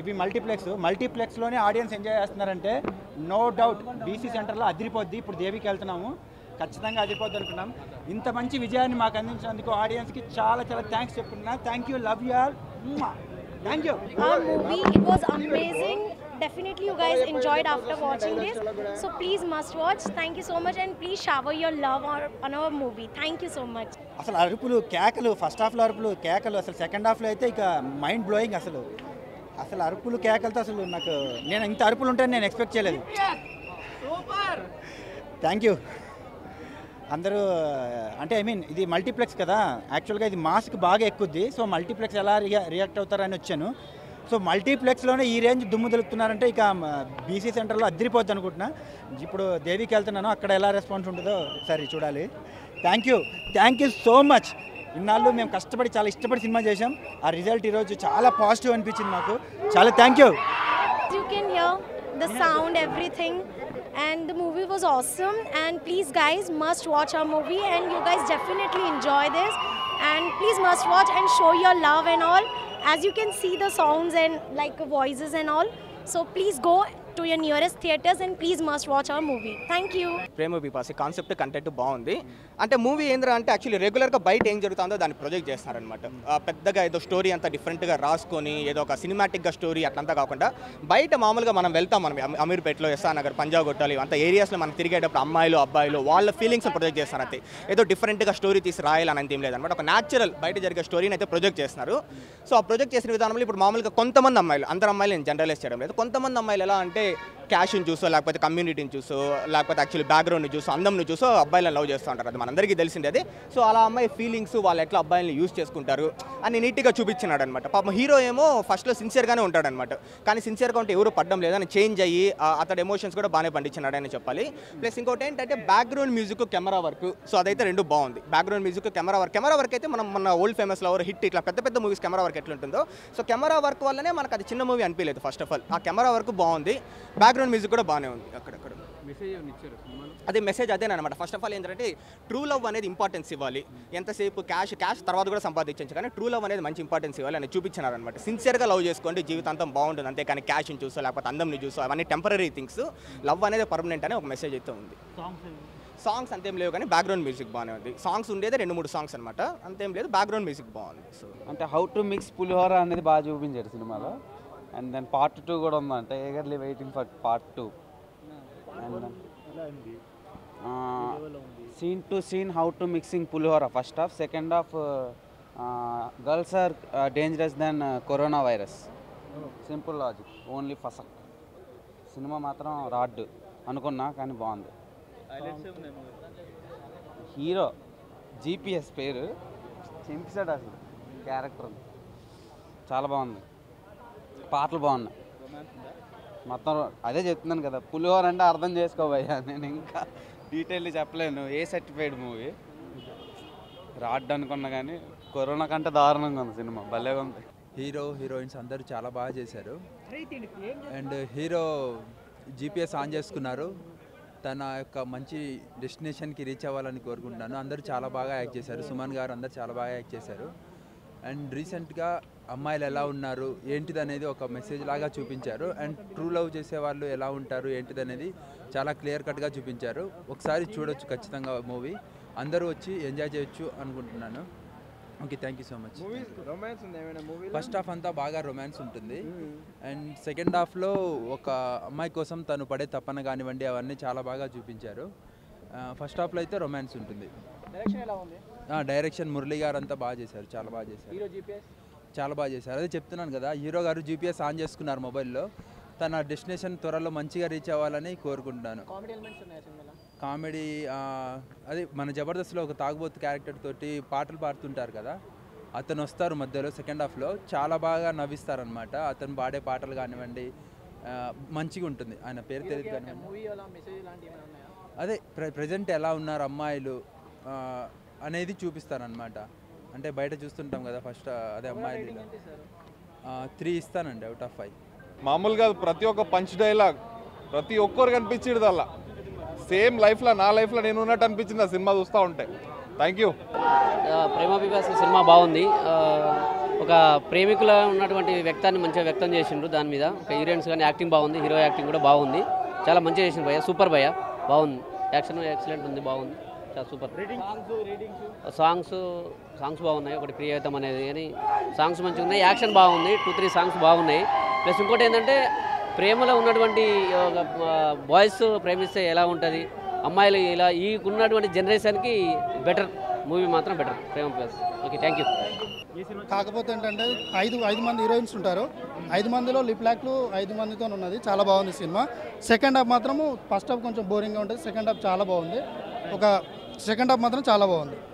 ఇవి మల్టీప్లెక్స్ మల్టీప్లెక్స్లోనే audience enjoy చేస్తున్నారంటే నో డౌట్ బీసీ సెంటర్లో అదిరిపోద్ది ఇప్పుడు దేవికి వెళ్తున్నాము ఖచ్చితంగా అదిరిపోద్ది అనుకున్నాం ఇంత మంచి విజయాన్ని మాకు అందించినందుకు ఆడియన్స్కి చాలా చాలా థ్యాంక్స్ చెప్పుకుంటున్నా thank you love you all thank you Our movie it was amazing. Definitely you guys enjoyed after watching this. So please must watch. Thank you so much and please shower your love on, on our movie. Thank you so much. అసలు అరుపులు కేకలు first హాఫ్లో అరుపులు కేకలు అసలు second హాఫ్లో అయితే ఇక మైండ్ బ్లోయింగ్ అసలు అసలు అరుపులు కేకలతో అసలు నాకు నేను ఇంత అరుపులు ఉంటాయని నేను ఎక్స్పెక్ట్ చేయలేదు థ్యాంక్ యూ అందరూ అంటే ఐ మీన్ ఇది మల్టీప్లెక్స్ కదా యాక్చువల్గా ఇది మాస్క్ బాగా ఎక్కుద్ది సో మల్టీప్లెక్స్ ఎలా రియా రియాక్ట్ అవుతారని వచ్చాను సో మల్టీప్లెక్స్లోనే ఈ రేంజ్ దుమ్ము దులుపుతున్నారంటే ఇక బీసీ సెంటర్లో అద్దరిపోద్ది అనుకుంటున్నా ఇప్పుడు దేవికి వెళ్తున్నాను అక్కడ ఎలా రెస్పాన్స్ ఉంటుందో ఒకసారి చూడాలి thank you thank you so much ఇన్నాళ్ళు మేము కష్టపడి చాలా ఇష్టపడి సినిమా చేశాం ఆ రిజల్ట్ ఈరోజు చాలా పాజిటివ్ అనిపించింది మాకు చాలా thank you You can hear the sound, everything. And the movie was awesome. And please, guys, must watch our movie. And you guys definitely enjoy this. And please, must watch and show your love and all. As you can see the sounds and like voices and all. So please go to your nearest theaters and please must watch our movie. Thank you. Prema Pipasi concept content బాగుంది అంటే movie ఏంద్రా అంటే actually రెగ్యులర్గా బయట ఏం జరుగుతుందో దాన్ని project చేస్తున్నారనమాట ఆ, పెద్దగా ఏదో స్టోరీ అంతా డిఫరెంట్గా రాసుకొని ఏదో ఒక సినిమాటిక్గా స్టోరీ అట్లంతా కాకుండా బయట మామూలుగా మనం వెళ్తాం మనం అమీ- అమీర్పేటలో ఎస్ఆర్ నగర్ పంజాబ్ కొట్టాలి అంత ఏరియాస్లో మనం తిరిగేటప్పుడు అమ్మాయిలు అబ్బాయిలు వాళ్ళ ఫీలింగ్స్ ప్రొజెక్ట్ చేస్తారు అంతే ఏదో డిఫరెంట్గా స్టోరీ తీసి రాయాలని అంత ఏం లేదనమాట ఒక న్యాచురల్ బయట జరిగే స్టోరీని అయితే ప్రొజెక్ట్ చేస్తున్నారు సో ఆ ప్రొజెక్ట్ చేసిన విధానంలో ఇప్పుడు మామూలుగా కొంతమంది అమ్మాయిలు అందరు అమ్మాయిలు నేను జనరలైజ్ చేయడం లేదు కొంతమంది అమ్మాయిలు ఎలా అంటే క్యాష్ని చూసో లేకపోతే కమ్యూనిటీని చూసో లేకపోతే యాక్చువల్లీ బ్యాక్గ్రౌండ్ని చూసో అందంని చూసో అబ్బాయిలను లవ్ చేస్తూ ఉంటారు అది మనందరికీ తెలిసిందే అది సో అలా అమ్మాయి ఫీలింగ్స్ వాళ్ళు ఎట్లా అబ్బాయిలను యూస్ చేసుకుంటారు అని నీట్గా చూపించినాడు అనమాట పాపం హీరో ఏమో ఫస్ట్లో సిన్సియర్గానే ఉంటాడనమాట కానీ సిన్సియర్గా ఉంటే ఎవరు పడ్డం లేదని చేంజ్ అయ్యి ఆ, అతడి ఎమోషన్స్ కూడా బాగానే పండించినాడు అని చెప్పాలి ప్లస్ ఇంకోటి ఏంటంటే background music camera work so అదైతే రెండు బాగుంది background music camera work camera work అయితే మనం మన ఓల్డ్ ఫేమస్ లవర్ హిట్ ఇట్లా పెద్ద పెద్ద మూవీస్ కెమెరా వర్క్ ఎట్లా ఉంటుందో సో కెమెరా వర్క్ వల్లనే మనకు అది చిన్న మూవీ అనిపించలేదు ఫస్ట్ ఆఫ్ ఆల్ ఆ కెమెరా వర్క్ బాగుంది బ్యాక్గ్రౌండ్ మ్యూజిక్ కూడా బాగానే ఉంది అక్కడక్కడ అదే మెసేజ్ అదేనమాట ఫస్ట్ ఆఫ్ ఆల్ ఏంటంటే ట్రూ లవ్ అనేది ఇంపార్టెన్స్ ఇవ్వాలి ఎంతసేపు క్యాష్ క్యాష్ తర్వాత కూడా సంపాదించవచ్చు కానీ ట్రూ లవ్ అనేది మంచి ఇంపార్టెన్స్ ఇవ్వాలి అని చూపించినారనమాట సిన్సియర్గా లవ్ చేసుకోండి జీవితాంతం బాగుంటుంది అంతేకాని క్యాష్ని చూసో లేకపోతే అందంని చూసో అవన్నీ టెంపరీ థింగ్స్ లవ్ అనేది పర్మనెంట్ అనే ఒక మెసేజ్ అయితే ఉంది సాంగ్స్ అంతేం లేవు కానీ బ్యాక్గ్రౌండ్ మ్యూజిక్ బాగానే ఉంది సాంగ్స్ ఉండేదే రెండు మూడు సాంగ్స్ అనమాట అంతేం లేదు బ్యాక్గ్రౌండ్ మ్యూజిక్ బాగుంది సో అంటే హౌ టు మిక్స్ పులిహోర అనేది బాగా చూపించాడు సినిమాలో అండ్ దెన్ పార్ట్ టూ కూడా ఉందంటే eagerly waiting for part two and scene to scene how to mixing పులిహోర first half second half girls are dangerous then corona virus simple logic only ఫసక్ సినిమా మాత్రం రాడ్ అనుకున్నా కానీ బాగుంది హీరో జీపీఎస్ పేరు చింపేశాడు అసలు క్యారెక్టర్ చాలా బాగుంది పాటలు బాగున్నాయి మొత్తం అదే చెప్తున్నాను కదా పులిహోర అంటే అర్థం చేసుకోబోయా నేను ఇంకా డీటెయిల్ చెప్పలేను ఏ సర్టిఫైడ్ మూవీ రాడ్ అనుకున్నా కానీ కరోనా కంటే దారుణంగా ఉంది సినిమా భలేగా ఉంది హీరో హీరోయిన్స్ అందరూ చాలా బాగా చేశారు అండ్ హీరో జీపీఎస్ ఆన్ చేసుకున్నారు తన యొక్క మంచి డెస్టినేషన్కి రీచ్ అవ్వాలని కోరుకుంటున్నాను అందరూ చాలా బాగా యాక్ట్ చేశారు సుమన్ గారు అందరూ చాలా బాగా యాక్ట్ చేశారు అండ్ రీసెంట్గా అమ్మాయిలు ఎలా ఉన్నారు ఏంటిది అనేది ఒక మెసేజ్ లాగా చూపించారు అండ్ ట్రూ లవ్ చేసే వాళ్ళు ఎలా ఉంటారు ఏంటిది అనేది చాలా క్లియర్ కట్గా చూపించారు ఒకసారి చూడొచ్చు ఖచ్చితంగా మూవీ అందరూ వచ్చి ఎంజాయ్ చేయొచ్చు అనుకుంటున్నాను okay thank you so much romance ఉంది ఏమైనా మూవీ ఫస్ట్ హాఫ్ అంతా బాగా రొమాన్స్ ఉంటుంది అండ్ సెకండ్ హాఫ్లో ఒక అమ్మాయి కోసం తను పడే తపన కానివ్వండి అవన్నీ చాలా బాగా చూపించారు ఫస్ట్ హాఫ్లో అయితే రొమాన్స్ ఉంటుంది డైరెక్షన్ ఎలా ఉంది డైరెక్షన్ మురళి గారు అంతా బాగా చేశారు చాలా బాగా చేశారు హీరో జీపీఎస్ చాలా బాగా చేశారు అదే చెప్తున్నాను కదా హీరో గారు జీపీఎస్ ఆన్ చేసుకున్నారు మొబైల్లో తన డెస్టినేషన్ త్వరలో మంచిగా రీచ్ అవ్వాలని కోరుకుంటున్నాను కామెడీ ఎలిమెంట్స్ ఉన్నాయి సినిమాలో కామెడీ అదే మన జబర్దస్త్లో ఒక తాగుబోతు క్యారెక్టర్ తోటి పాటలు పాడుతుంటారు కదా అతను వస్తారు మధ్యలో సెకండ్ హాఫ్లో చాలా బాగా నవ్విస్తారనమాట అతను పాడే పాటలు కానివ్వండి ఆ, మంచిగా ఉంటుంది ఆయన పేరు తెలియదు కానివ్వండి మూవీ అలా మెసేజ్ లాంటివి ఏమైనా ఉన్నాయా అదే ప్రె ప్రజెంట్ ఎలా ఉన్నారు అమ్మాయిలు ఆ, అనేది చూపిస్తారనమాట అంటే బయట చూస్తుంటాం కదా ఫస్ట్ అదే అమ్మాయిలు త్రీ ఇస్తానండి అవుట్ ఆఫ్ ఫైవ్ మామూలుగా ప్రతి ఒక్క పంచ్ డైలాగ్ ప్రతి ఒక్కరు కనిపించేది అలా సేమ్ లైఫ్లో నా లైఫ్లో నేను ఉన్నట్టు అనిపించింది ఆ సినిమా చూస్తూ ఉంటే థ్యాంక్ యూ ఆ, ప్రేమ పిపాసి సినిమా బాగుంది ఆ, ఒక ప్రేమికుల ఉన్నటువంటి వ్యక్తాన్ని మంచిగా వ్యక్తం చేసిండ్రు దాని మీద ఒక హీరోయిన్స్ కానీ యాక్టింగ్ బాగుంది హీరో యాక్టింగ్ కూడా బాగుంది చాలా మంచిగా చేసిండు భయ్య సూపర్ భయ్య బాగుంది యాక్షన్ ఎక్సలెంట్ ఉంది బాగుంది చాలా సూపర్ సాంగ్స్ సాంగ్స్ బాగున్నాయి ఒకటి ప్రియతం అనేది కానీ సాంగ్స్ మంచిగా ఉన్నాయి యాక్షన్ బాగుంది టూ త్రీ సాంగ్స్ బాగున్నాయి ప్లస్ ఇంకోటి ఏంటంటే ప్రేమలో ఉన్నటువంటి బాయ్స్ ప్రేమిస్తే ఎలా ఉంటుంది అమ్మాయిలు ఇలా ఈ ఉన్నటువంటి జనరేషన్కి బెటర్ మూవీ మాత్రం బెటర్ ప్రేమ ప్లస్ ఓకే థ్యాంక్ యూ కాకపోతే ఏంటంటే ఐదు ఐదు మంది హీరోయిన్స్ ఉంటారు ఐదు మందిలో లిప్ లాక్లు ఐదు మందితో ఉన్నది చాలా బాగుంది సినిమా సెకండ్ హాఫ్ మాత్రము ఫస్ట్ హాఫ్ కొంచెం బోరింగ్గా ఉంటుంది సెకండ్ హాఫ్ చాలా బాగుంది ఒక సెకండ్ హాఫ్ మాత్రం చాలా బాగుంది